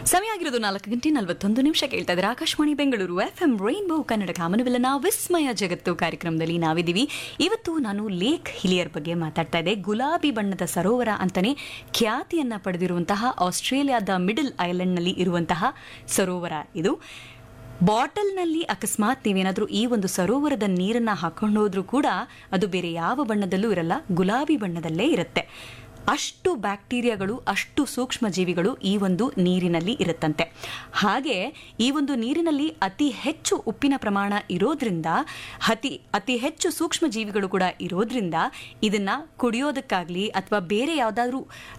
ಸಮಯ ಆಗಿರೋದು ನಾಲ್ಕು ಗಂಟೆ ನಲವತ್ತೊಂದು ನಿಮಿಷ ಕೇಳ್ತಾ ಇದ್ದಾರೆ Akashvani Bengaluru F M rainbow Kannada ಕಾಮನವಿಲ್ಲನ ವಿಸ್ಮಯ ಜಗತ್ತು ಕಾರ್ಯಕ್ರಮದಲ್ಲಿ ನಾವಿದ್ದೀವಿ ಇವತ್ತು ನಾನು ಲೇಕ್ ಹಿಲಿಯರ್ ಬಗ್ಗೆ ಮಾತಾಡ್ತಾ ಇದ್ದೆ ಗುಲಾಬಿ ಬಣ್ಣದ ಸರೋವರ ಅಂತಾನೆ ಖ್ಯಾತಿಯನ್ನ ಪಡೆದಿರುವಂತಹ ಆಸ್ಟ್ರೇಲಿಯಾದ ಮಿಡಲ್ ಐಲ್ಯಾಂಡ್ನಲ್ಲಿ ಇರುವಂತಹ ಸರೋವರ ಇದು ಬಾಟಲ್ನಲ್ಲಿ ಅಕಸ್ಮಾತ್ ನೀವೇನಾದರೂ ಈ ಒಂದು ಸರೋವರದ ನೀರನ್ನ ಹಾಕೊಂಡು ಹೋದ್ರೂ ಕೂಡ ಅದು ಬೇರೆ ಯಾವ ಬಣ್ಣದಲ್ಲೂ ಇರಲ್ಲ ಗುಲಾಬಿ ಬಣ್ಣದಲ್ಲೇ ಇರುತ್ತೆ ಅಷ್ಟು ಬ್ಯಾಕ್ಟೀರಿಯಾಗಳು ಅಷ್ಟು ಸೂಕ್ಷ್ಮ ಜೀವಿಗಳು ಈ ಒಂದು ನೀರಿನಲ್ಲಿ ಇರುತ್ತಂತೆ ಹಾಗೆ ಈ ಒಂದು ನೀರಿನಲ್ಲಿ ಅತಿ ಹೆಚ್ಚು ಉಪ್ಪಿನ ಪ್ರಮಾಣ ಇರೋದ್ರಿಂದ ಅತಿ ಅತಿ ಹೆಚ್ಚು ಸೂಕ್ಷ್ಮ ಜೀವಿಗಳು ಕೂಡ ಇರೋದ್ರಿಂದ ಇದನ್ನ ಕುಡಿಯೋದಕ್ಕಾಗ್ಲಿ ಅಥವಾ ಬೇರೆ ಯಾವುದಾದ್ರೂ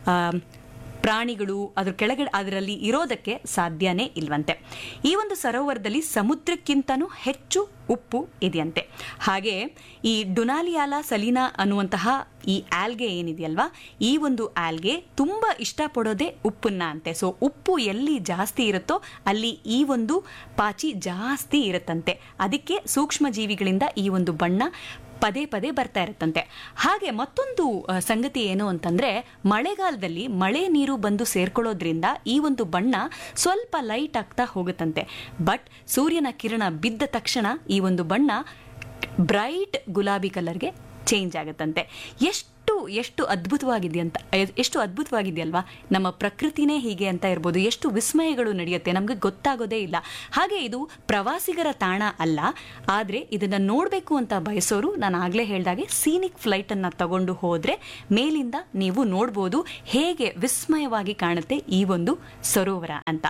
ಪ್ರಾಣಿಗಳು ಅದ್ರ ಕೆಳಗಡೆ ಅದರಲ್ಲಿ ಇರೋದಕ್ಕೆ ಸಾಧ್ಯನೇ ಇಲ್ವಂತೆ ಈ ಒಂದು ಸರೋವರದಲ್ಲಿ ಸಮುದ್ರಕ್ಕಿಂತನೂ ಹೆಚ್ಚು ಉಪ್ಪು ಇದೆಯಂತೆ ಹಾಗೆ ಈ ಡುನಾಲಿಯಾಲ ಸಲೀನಾ ಅನ್ನುವಂತಹ ಈ ಆಲ್ಗೆ ಏನಿದೆಯಲ್ವಾ ಈ ಒಂದು ಆಲ್ಗೆ ತುಂಬ ಇಷ್ಟಪಡೋದೇ ಉಪ್ಪನ್ನ ಅಂತೆ ಸೊ ಉಪ್ಪು ಎಲ್ಲಿ ಜಾಸ್ತಿ ಇರುತ್ತೋ ಅಲ್ಲಿ ಈ ಒಂದು ಪಾಚಿ ಜಾಸ್ತಿ ಇರುತ್ತಂತೆ ಅದಕ್ಕೆ ಸೂಕ್ಷ್ಮ ಜೀವಿಗಳಿಂದ ಈ ಒಂದು ಬಣ್ಣ ಪದೇ ಪದೇ ಬರ್ತಾ ಇರುತ್ತಂತೆ ಹಾಗೆ ಮತ್ತೊಂದು ಆ, ಸಂಗತಿ ಏನು ಅಂತಂದ್ರೆ ಮಳೆಗಾಲದಲ್ಲಿ ಮಳೆ ನೀರು ಬಂದು ಸೇರ್ಕೊಳ್ಳೋದ್ರಿಂದ ಈ ಒಂದು ಬಣ್ಣ ಸ್ವಲ್ಪ ಲೈಟ್ ಆಗ್ತಾ ಹೋಗುತ್ತಂತೆ ಬಟ್ ಸೂರ್ಯನ ಕಿರಣ ಬಿದ್ದ ತಕ್ಷಣ ಈ ಒಂದು ಬಣ್ಣ ಬ್ರೈಟ್ ಗುಲಾಬಿ ಕಲರ್ಗೆ ಚೇಂಜ್ ಆಗುತ್ತಂತೆ ಎಷ್ಟು ಎಷ್ಟು ಅದ್ಭುತವಾಗಿದೆಯಂತ ಎಷ್ಟು ಅದ್ಭುತವಾಗಿದೆಯಲ್ವಾ ನಮ್ಮ ಪ್ರಕೃತಿನೇ ಹೀಗೆ ಅಂತ ಇರ್ಬೋದು ಎಷ್ಟು ವಿಸ್ಮಯಗಳು ನಡೆಯುತ್ತೆ ನಮಗೆ ಗೊತ್ತಾಗೋದೇ ಇಲ್ಲ ಹಾಗೆ ಇದು ಪ್ರವಾಸಿಗರ ತಾಣ ಅಲ್ಲ ಆದರೆ ಇದನ್ನು ನೋಡಬೇಕು ಅಂತ ಬಯಸೋರು ನಾನು ಆಗಲೇ ಹೇಳ್ದಾಗೆ ಸೀನಿಕ್ ಫ್ಲೈಟನ್ನು ತಗೊಂಡು ಹೋದರೆ ಮೇಲಿಂದ ನೀವು ನೋಡ್ಬೋದು ಹೇಗೆ ವಿಸ್ಮಯವಾಗಿ ಕಾಣುತ್ತೆ ಈ ಒಂದು ಸರೋವರ ಅಂತ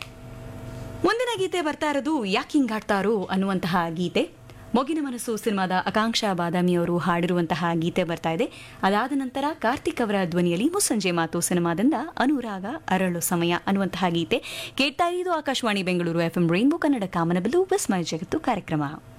ಮುಂದಿನ ಗೀತೆ ಬರ್ತಾ ಇರೋದು ಯಾಕಿಂಗಾಡ್ತಾರೋ ಅನ್ನುವಂತಹ ಗೀತೆ ಮೊಗಿನ ಮನಸ್ಸು ಸಿನಿಮಾದ ಆಕಾಂಕ್ಷಾ ಬಾದಾಮಿ ಅವರು ಹಾಡಿರುವಂತಹ ಗೀತೆ ಬರ್ತಾ ಇದೆ ಅದಾದ ನಂತರ ಕಾರ್ತಿಕ್ ಅವರ ಧ್ವನಿಯಲ್ಲಿ ಮುಸ್ಸಂಜೆ ಮಾತು ಸಿನಿಮಾದಿಂದ ಅನುರಾಗ ಅರಳು ಸಮಯ ಅನ್ನುವಂತಹ ಗೀತೆ ಕೇಳ್ತಾ ಇದು ಆಕಾಶವಾಣಿ ಬೆಂಗಳೂರು ಎಫ್ಎಂ ರೈನ್ಬೋ ಕನ್ನಡ ಕಾಮನಬಲು ವಿಸ್ಮಯ ಜಗತ್ತು ಕಾರ್ಯಕ್ರಮ